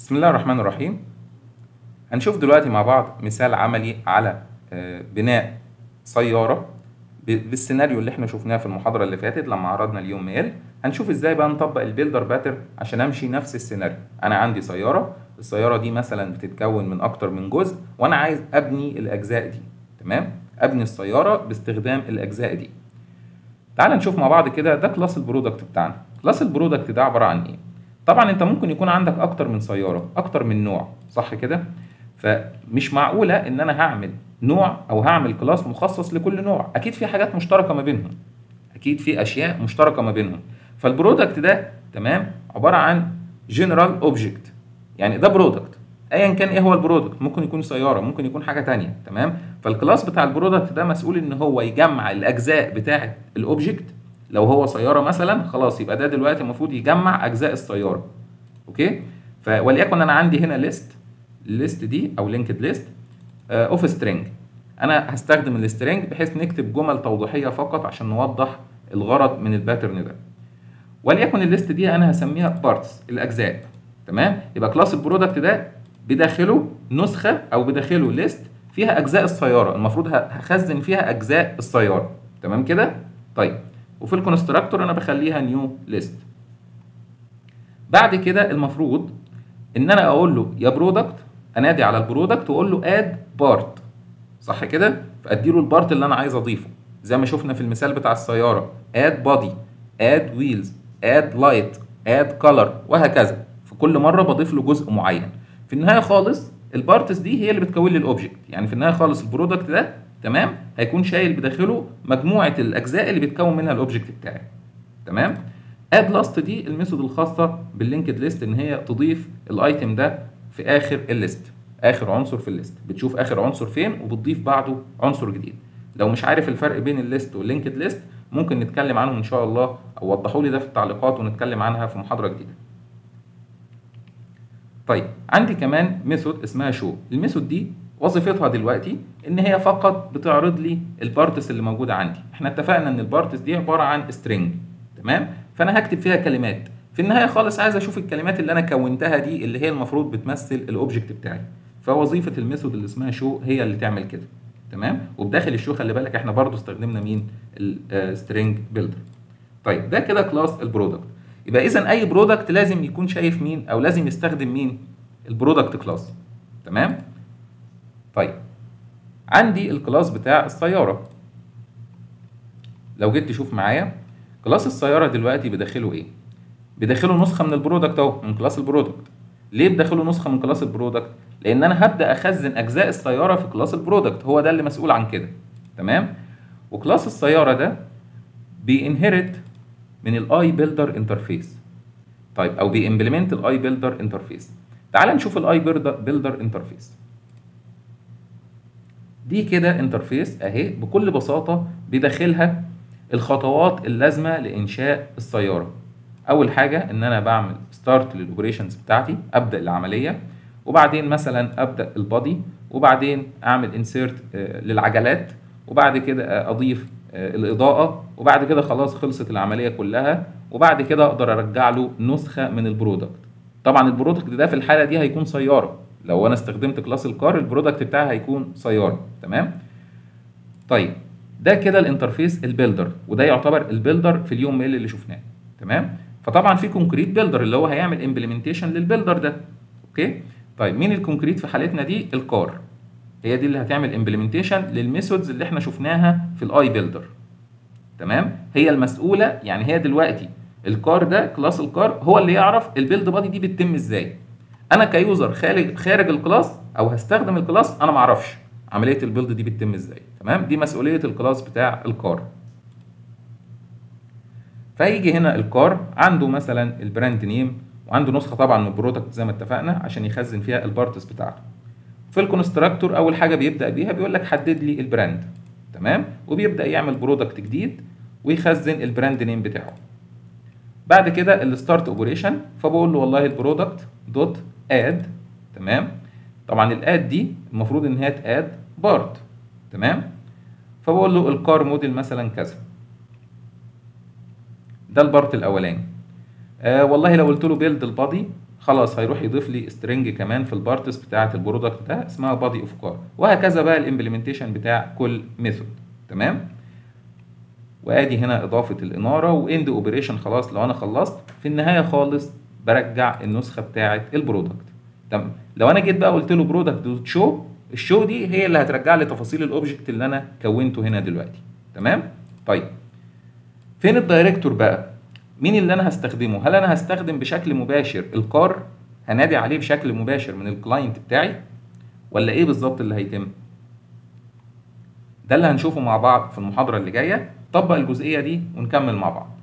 بسم الله الرحمن الرحيم هنشوف دلوقتي مع بعض مثال عملي على آه، بناء سيارة ب- بالسيناريو اللي احنا شفناه في المحاضرة اللي فاتت لما عرضنا اليوم ميل هنشوف ازاي بقى نطبق البيلدر باتر عشان امشي نفس السيناريو انا عندي سيارة السيارة دي مثلا بتتكون من اكتر من جزء وانا عايز ابني الاجزاء دي تمام ابني السيارة باستخدام الاجزاء دي تعال نشوف مع بعض كده ده كلاس البرودكت بتاعنا كلاس البرودكت ده عبارة عن ايه طبعا انت ممكن يكون عندك اكتر من سيارة اكتر من نوع صح كده فمش معقولة ان انا هعمل نوع او هعمل كلاس مخصص لكل نوع اكيد في حاجات مشتركة ما بينهم اكيد في اشياء مشتركة ما بينهم فالبرودكت ده تمام عبارة عن جنرال اوبجكت يعني ده برودكت ايا كان ايه هو البرودكت ممكن يكون سياره ممكن يكون حاجه تانية تمام فالكلاس بتاع البرودكت ده مسؤول ان هو يجمع الاجزاء بتاعه الاوبجكت لو هو سياره مثلا خلاص يبقى ده دلوقتي المفروض يجمع اجزاء السياره اوكي ف وليكن انا عندي هنا ليست الليست دي او لينكد ليست اوف سترينج انا هستخدم السترينج بحيث نكتب جمل توضيحيه فقط عشان نوضح الغرض من الباترن ده وليكن الليست دي انا هسميها بارتس الاجزاء تمام يبقى كلاس البرودكت ده بداخله نسخه او بداخله ليست فيها اجزاء السياره المفروض ه- هخزن فيها اجزاء السياره تمام كده طيب وفي الكونستراكتور انا بخليها نيو ليست بعد كده المفروض ان انا اقول له يا برودكت انادي على البرودكت واقول له اد بارت صح كده فادي له البارت اللي انا عايز اضيفه زي ما شفنا في المثال بتاع السياره اد بودي اد ويلز اد لايت اد كولر وهكذا في كل مره بضيف له جزء معين في النهايه خالص البارتس دي هي اللي بتكون لي الاوبجكت يعني في النهايه خالص البرودكت ده تمام هيكون شايل بداخله مجموعه الاجزاء اللي بتكون منها الاوبجكت بتاعي تمام اد لاست دي الميثود الخاصه باللينكد ليست ان هي تضيف الايتم ده في اخر الليست اخر عنصر في الليست بتشوف اخر عنصر فين وبتضيف بعده عنصر جديد لو مش عارف الفرق بين الليست واللينكد ليست ممكن نتكلم عنهم ان شاء الله او وضحوا لي ده في التعليقات ونتكلم عنها في محاضره جديده طيب عندي كمان ميثود اسمها شو الميثود دي وظيفتها دلوقتي ان هي فقط بتعرض لي البارتس اللي موجوده عندي احنا اتفقنا ان البارتس دي عباره عن سترينج تمام فانا هكتب فيها كلمات في النهايه خالص عايز اشوف الكلمات اللي انا كونتها دي اللي هي المفروض بتمثل الاوبجكت بتاعي فوظيفه الميثود اللي اسمها شو هي اللي تعمل كده تمام وبداخل الشو خلي بالك احنا برضو استخدمنا مين السترينج بيلدر طيب ده كده كلاس البرودكت يبقى اذا اي برودكت لازم يكون شايف مين او لازم يستخدم مين البرودكت كلاس تمام طيب عندي الكلاس بتاع السياره لو جيت تشوف معايا كلاس السياره دلوقتي بداخله ايه بداخله نسخه من البرودكت اهو من كلاس البرودكت ليه بداخله نسخه من كلاس البرودكت لان انا هبدا اخزن اجزاء السياره في كلاس البرودكت هو ده اللي مسؤول عن كده تمام وكلاس السياره ده بينهرت من الاي بيلدر انترفيس طيب او بيمبلمنت الاي بيلدر انترفيس تعال نشوف الاي بيلدر انترفيس دي كده انترفيس اهي بكل بساطه بداخلها الخطوات اللازمه لانشاء السياره اول حاجه ان انا بعمل ستارت للاوبريشنز بتاعتي ابدا العمليه وبعدين مثلا ابدا البادي وبعدين اعمل انسيرت للعجلات وبعد كده اضيف آه، الاضاءه وبعد كده خلاص خلصت العمليه كلها وبعد كده اقدر ارجع له نسخه من البرودكت طبعا البرودكت ده في الحاله دي هيكون سياره لو انا استخدمت كلاس الكار البرودكت بتاعي هيكون سياره تمام طيب ده كده الانترفيس البيلدر وده يعتبر البيلدر في اليوم ميل اللي شفناه تمام فطبعا في كونكريت بيلدر اللي هو هيعمل امبلمنتيشن للبيلدر ده اوكي طيب مين الكونكريت في حالتنا دي الكار هي دي اللي هتعمل امبلمنتيشن للميثودز اللي احنا شفناها في الاي بيلدر تمام هي المسؤوله يعني هي دلوقتي الكار ده كلاس الكار هو اللي يعرف البيلد بادي دي بتتم ازاي انا كيوزر خارج خارج الكلاس او هستخدم الكلاس انا ما اعرفش عمليه البيلد دي بتتم ازاي تمام دي مسؤوليه الكلاس بتاع الكار فهيجي هنا الكار عنده مثلا البراند نيم وعنده نسخه طبعا من البرودكت زي ما اتفقنا عشان يخزن فيها البارتس بتاعته في الكونستراكتور اول حاجه بيبدا بيها بيقول لك حدد لي البراند تمام وبيبدا يعمل برودكت جديد ويخزن البراند نيم بتاعه بعد كده الستارت اوبريشن فبقول له والله البرودكت دوت اد تمام طبعا الاد دي المفروض ان هي تاد بارت تمام فبقول له الكار موديل مثلا كذا ده البارت الاولاني آه والله لو قلت له بيلد البادي خلاص هيروح يضيف لي سترنج كمان في البارتس بتاعه البرودكت ده اسمها بادي اوف كار وهكذا بقى الامبلمنتيشن بتاع كل ميثود تمام وادي هنا اضافه الاناره واند اوبريشن خلاص لو انا خلصت في النهايه خالص برجع النسخه بتاعه البرودكت تمام لو انا جيت بقى قلت له برودكت دوت شو الشو دي هي اللي هترجع لي تفاصيل الاوبجكت اللي انا كونته هنا دلوقتي تمام طيب فين الدايركتور بقى مين اللي انا هستخدمه هل انا هستخدم بشكل مباشر الكار هنادي عليه بشكل مباشر من الكلاينت بتاعي ولا ايه بالظبط اللي هيتم ده اللي هنشوفه مع بعض في المحاضره اللي جايه طبق الجزئيه دي ونكمل مع بعض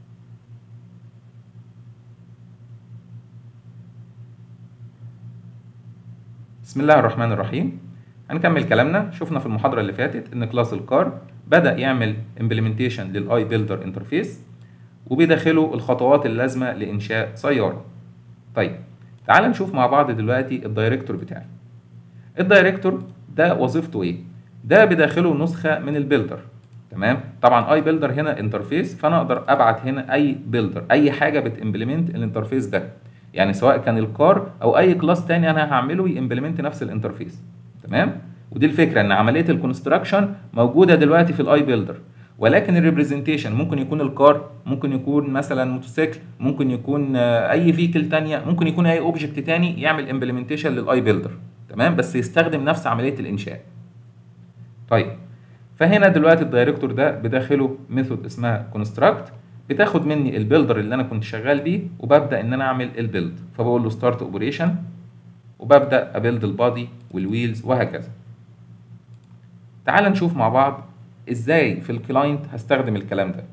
بسم الله الرحمن الرحيم هنكمل كلامنا شفنا في المحاضرة اللي فاتت إن كلاس الكار بدأ يعمل implementation للآي بيلدر انترفيس وبيدخله الخطوات اللازمة لإنشاء سيارة. طيب تعال نشوف مع بعض دلوقتي الدايركتور بتاعي. الدايركتور ده وظيفته إيه؟ ده بداخله نسخة من البيلدر تمام؟ طبعا اي بيلدر هنا انترفيس فأنا أقدر أبعت هنا أي بيلدر أي حاجة بتimplement الانترفيس ده. يعني سواء كان الكار او اي كلاس تاني انا هعمله يمبلمنت نفس الانترفيس تمام ودي الفكره ان عمليه الكونستراكشن موجوده دلوقتي في الاي بيلدر ولكن الريبريزنتيشن ممكن يكون الكار ممكن يكون مثلا موتوسيكل ممكن يكون اي فيكل تانية ممكن يكون اي اوبجكت تاني يعمل امبلمنتيشن للاي بيلدر تمام بس يستخدم نفس عمليه الانشاء طيب فهنا دلوقتي الدايركتور ده بداخله ميثود اسمها كونستراكت بتاخد مني البيلدر اللي انا كنت شغال بيه وببدا ان انا اعمل البيلد فبقول له ستارت اوبريشن وببدا ابيلد البادي والويلز وهكذا تعال نشوف مع بعض ازاي في الكلاينت هستخدم الكلام ده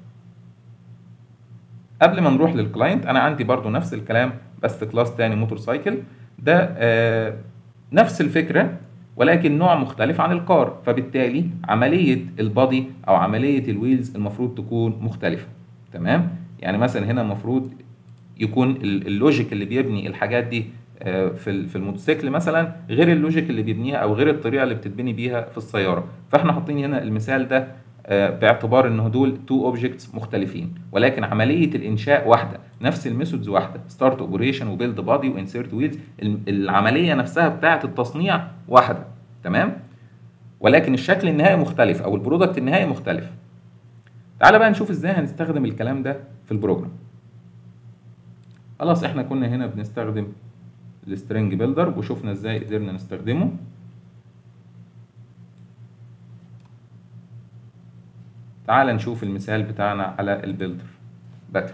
قبل ما نروح للكلاينت انا عندي برضو نفس الكلام بس كلاس تاني موتور سايكل ده آه نفس الفكره ولكن نوع مختلف عن الكار فبالتالي عمليه البادي او عمليه الويلز المفروض تكون مختلفه تمام يعني مثلا هنا المفروض يكون اللوجيك اللي بيبني الحاجات دي في في الموتوسيكل مثلا غير اللوجيك اللي بيبنيها او غير الطريقه اللي بتتبني بيها في السياره فاحنا حاطين هنا المثال ده باعتبار ان دول تو اوبجكتس مختلفين ولكن عمليه الانشاء واحده نفس الميثودز واحده ستارت اوبريشن وبيلد بادي وانسيرت ويلز العمليه نفسها بتاعه التصنيع واحده تمام ولكن الشكل النهائي مختلف او البرودكت النهائي مختلف تعالى بقى نشوف ازاي هنستخدم الكلام ده في البروجرام خلاص احنا كنا هنا بنستخدم السترنج بيلدر وشفنا ازاي قدرنا نستخدمه تعال نشوف المثال بتاعنا على البيلدر باتر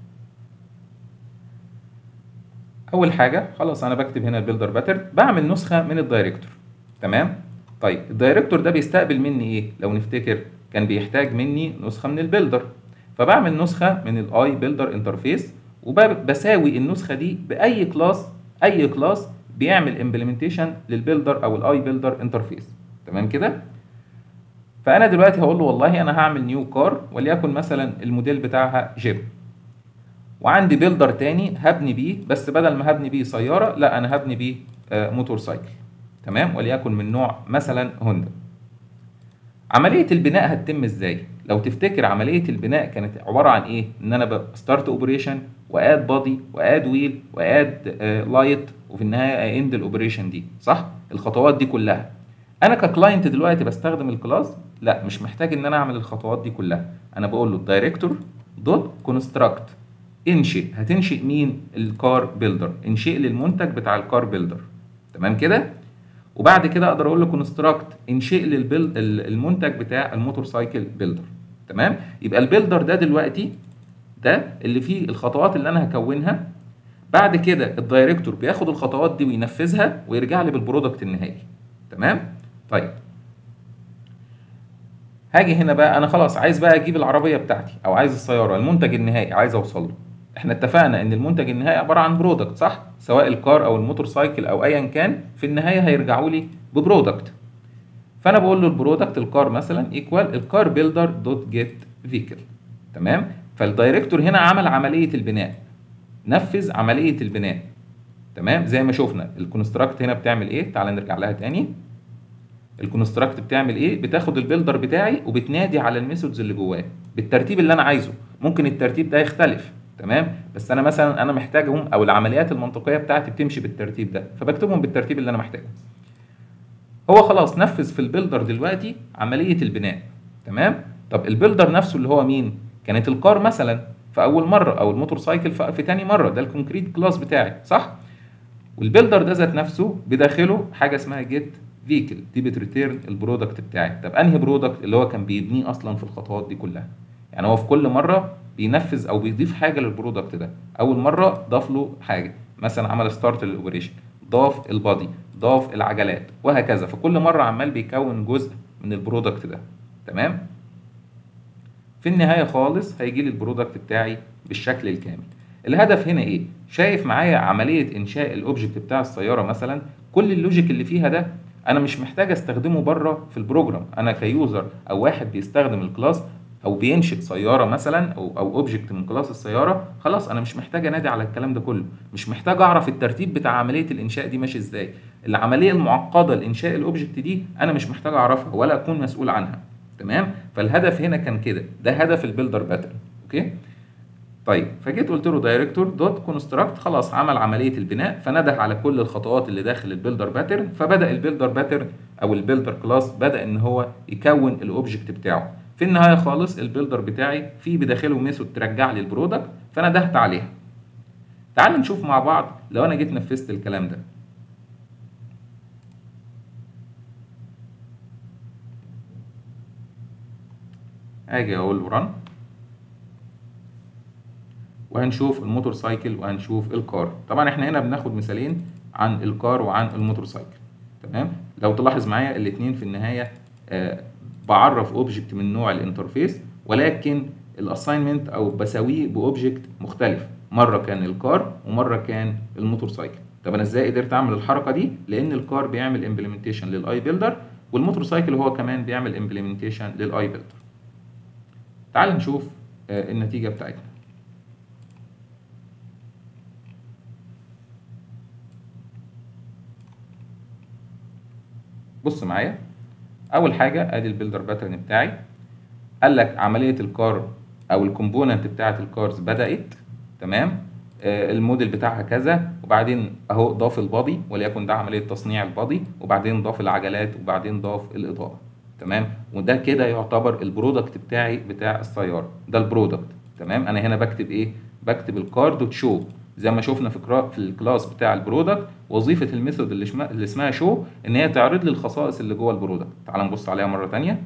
اول حاجه خلاص انا بكتب هنا البيلدر باتر بعمل نسخه من الدايركتور تمام طيب الدايركتور ده بيستقبل مني ايه لو نفتكر كان بيحتاج مني نسخه من البيلدر فبعمل نسخه من الاي بيلدر انترفيس وبساوي النسخه دي باي كلاس اي كلاس بيعمل امبلمنتيشن للبيلدر او الاي بيلدر انترفيس تمام كده فانا دلوقتي هقول له والله انا هعمل نيو كار وليكن مثلا الموديل بتاعها جيب وعندي بيلدر تاني هبني بيه بس بدل ما هبني بيه سياره لا انا هبني بيه موتور سايكل تمام وليكن من نوع مثلا هوندا عمليه البناء هتتم ازاي لو تفتكر عمليه البناء كانت عباره عن ايه ان انا ستارت اوبريشن واد بادي واد ويل واد لايت وفي النهايه اند الاوبريشن دي صح الخطوات دي كلها انا ككلاينت دلوقتي بستخدم الكلاس لا مش محتاج ان انا اعمل الخطوات دي كلها انا بقول له الدايركتور دوت كونستراكت انشئ هتنشئ مين الكار بيلدر انشئ لي المنتج بتاع الكار بيلدر تمام كده وبعد كده اقدر اقول له كونستراكت انشئ لي البيلد المنتج بتاع الموتور سايكل بيلدر تمام يبقى البيلدر ده دلوقتي ده اللي فيه الخطوات اللي انا هكونها بعد كده الدايركتور بياخد الخطوات دي وينفذها ويرجع لي بالبرودكت النهائي تمام طيب هاجي هنا بقى انا خلاص عايز بقى اجيب العربيه بتاعتي او عايز السياره المنتج النهائي عايز اوصل له احنا اتفقنا ان المنتج النهائي عباره عن برودكت صح سواء الكار او الموتور سايكل او ايا كان في النهايه هيرجعوا لي ببرودكت فانا بقول له البرودكت الكار مثلا ايكوال الكار بيلدر دوت جيت فيكل تمام فالدايركتور هنا عمل عمليه البناء نفذ عمليه البناء تمام زي ما شفنا الكونستراكت هنا بتعمل ايه تعال نرجع لها تاني الكونستراكت بتعمل ايه بتاخد البيلدر بتاعي وبتنادي على الميثودز اللي جواه بالترتيب اللي انا عايزه ممكن الترتيب ده يختلف تمام بس انا مثلا انا محتاجهم او العمليات المنطقيه بتاعتي بتمشي بالترتيب ده فبكتبهم بالترتيب اللي انا محتاجه هو خلاص نفذ في البيلدر دلوقتي عمليه البناء تمام طب البيلدر نفسه اللي هو مين كانت الكار مثلا في اول مره او الموتور سايكل في, في تاني مره ده الكونكريت كلاس بتاعي صح والبيلدر ده ذات نفسه بداخله حاجه اسمها جيت فيكل دي بتريتيرن البرودكت بتاعي طب انهي برودكت اللي هو كان بيبنيه اصلا في الخطوات دي كلها يعني هو في كل مره بينفذ او بيضيف حاجه للبرودكت ده اول مره ضاف له حاجه مثلا عمل ستارت للاوبريشن ضاف البادي ضاف العجلات وهكذا فكل مره عمال بيكون جزء من البرودكت ده تمام في النهايه خالص هيجي لي البرودكت بتاعي بالشكل الكامل الهدف هنا ايه شايف معايا عمليه انشاء الاوبجكت بتاع السياره مثلا كل اللوجيك اللي فيها ده انا مش محتاج استخدمه بره في البروجرام انا كيوزر او واحد بيستخدم الكلاس او بينشئ سياره مثلا او او اوبجكت من كلاس السياره خلاص انا مش محتاج انادي على الكلام ده كله مش محتاج اعرف الترتيب بتاع عمليه الانشاء دي ماشي ازاي العمليه المعقده لانشاء الاوبجكت دي انا مش محتاج اعرفها ولا اكون مسؤول عنها تمام فالهدف هنا كان كده ده هدف البيلدر باترن اوكي طيب فجيت قلت له دايركتور دوت كونستراكت خلاص عمل عمليه البناء فنده على كل الخطوات اللي داخل البيلدر باترن فبدا البيلدر باترن او البيلدر كلاس بدا ان هو يكون الاوبجكت بتاعه في النهايه خالص البيلدر بتاعي في بداخله ميثود ترجع لي البرودكت فندهت عليها تعال نشوف مع بعض لو انا جيت نفذت الكلام ده اجي اقول له رن وهنشوف الموتور سايكل وهنشوف الكار طبعا احنا هنا بناخد مثالين عن الكار وعن الموتور سايكل تمام لو تلاحظ معايا الاثنين في النهايه آه بعرف اوبجكت من نوع الانترفيس ولكن الاساينمنت او بساويه باوبجكت مختلف مره كان الكار ومره كان الموتور سايكل طب انا ازاي قدرت اعمل الحركه دي لان الكار بيعمل امبلمنتيشن للاي بيلدر والموتور سايكل هو كمان بيعمل امبلمنتيشن للاي بيلدر تعال نشوف آه النتيجه بتاعتنا بص معايا اول حاجه ادي البيلدر باترن بتاعي قال لك عمليه الكار او الكومبوننت بتاعه الكارز بدات تمام آه الموديل بتاعها كذا وبعدين اهو ضاف البادي وليكن ده عمليه تصنيع البادي وبعدين ضاف العجلات وبعدين ضاف الاضاءه تمام وده كده يعتبر البرودكت بتاعي بتاع السياره ده البرودكت تمام انا هنا بكتب ايه بكتب الكار دوت شو زي ما شفنا في في الكلاس بتاع البرودكت وظيفه الميثود اللي, شما اللي اسمها شو ان هي تعرض لي الخصائص اللي جوه البرودكت تعال نبص عليها مره ثانيه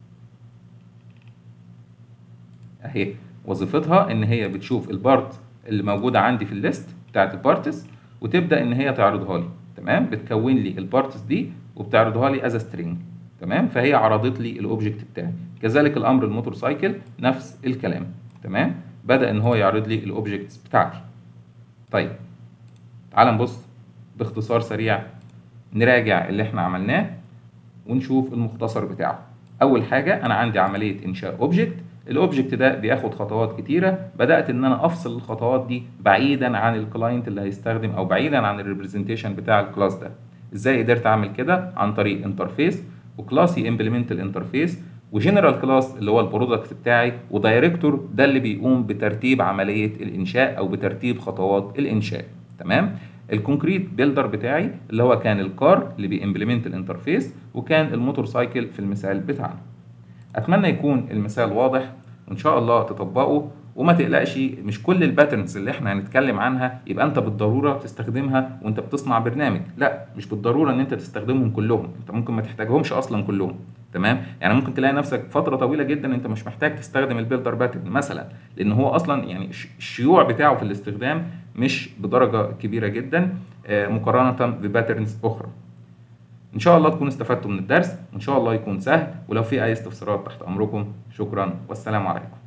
اهي وظيفتها ان هي بتشوف البارت اللي موجوده عندي في الليست بتاعت البارتس وتبدا ان هي تعرضها لي تمام بتكون لي البارتس دي وبتعرضها لي از سترينج تمام فهي عرضت لي الاوبجكت بتاعي كذلك الامر الموتور سايكل نفس الكلام تمام بدا ان هو يعرض لي الاوبجكتس بتاعتي طيب تعال نبص باختصار سريع نراجع اللي احنا عملناه ونشوف المختصر بتاعه اول حاجه انا عندي عمليه انشاء اوبجكت الاوبجكت ده بياخد خطوات كتيره بدات ان انا افصل الخطوات دي بعيدا عن الكلاينت اللي هيستخدم او بعيدا عن الريبريزنتيشن بتاع الكلاس ده ازاي قدرت اعمل كده عن طريق انترفيس وكلاس يمبلمنت الانترفيس وجنرال كلاس اللي هو البرودكت بتاعي ودايركتور ده اللي بيقوم بترتيب عمليه الانشاء او بترتيب خطوات الانشاء تمام الكونكريت بيلدر بتاعي اللي هو كان الكار اللي بيمبلمنت الانترفيس وكان الموتور سايكل في المثال بتاعنا اتمنى يكون المثال واضح وان شاء الله تطبقه وما تقلقش مش كل الباترنز اللي احنا هنتكلم عنها يبقى انت بالضروره تستخدمها وانت بتصنع برنامج لا مش بالضروره ان انت تستخدمهم كلهم انت ممكن ما تحتاجهمش اصلا كلهم تمام يعني ممكن تلاقي نفسك فتره طويله جدا انت مش محتاج تستخدم البيلدر باترن مثلا لان هو اصلا يعني الشيوع بتاعه في الاستخدام مش بدرجه كبيره جدا مقارنه بباترنز اخرى ان شاء الله تكونوا استفدتوا من الدرس وان شاء الله يكون سهل ولو في اي استفسارات تحت امركم شكرا والسلام عليكم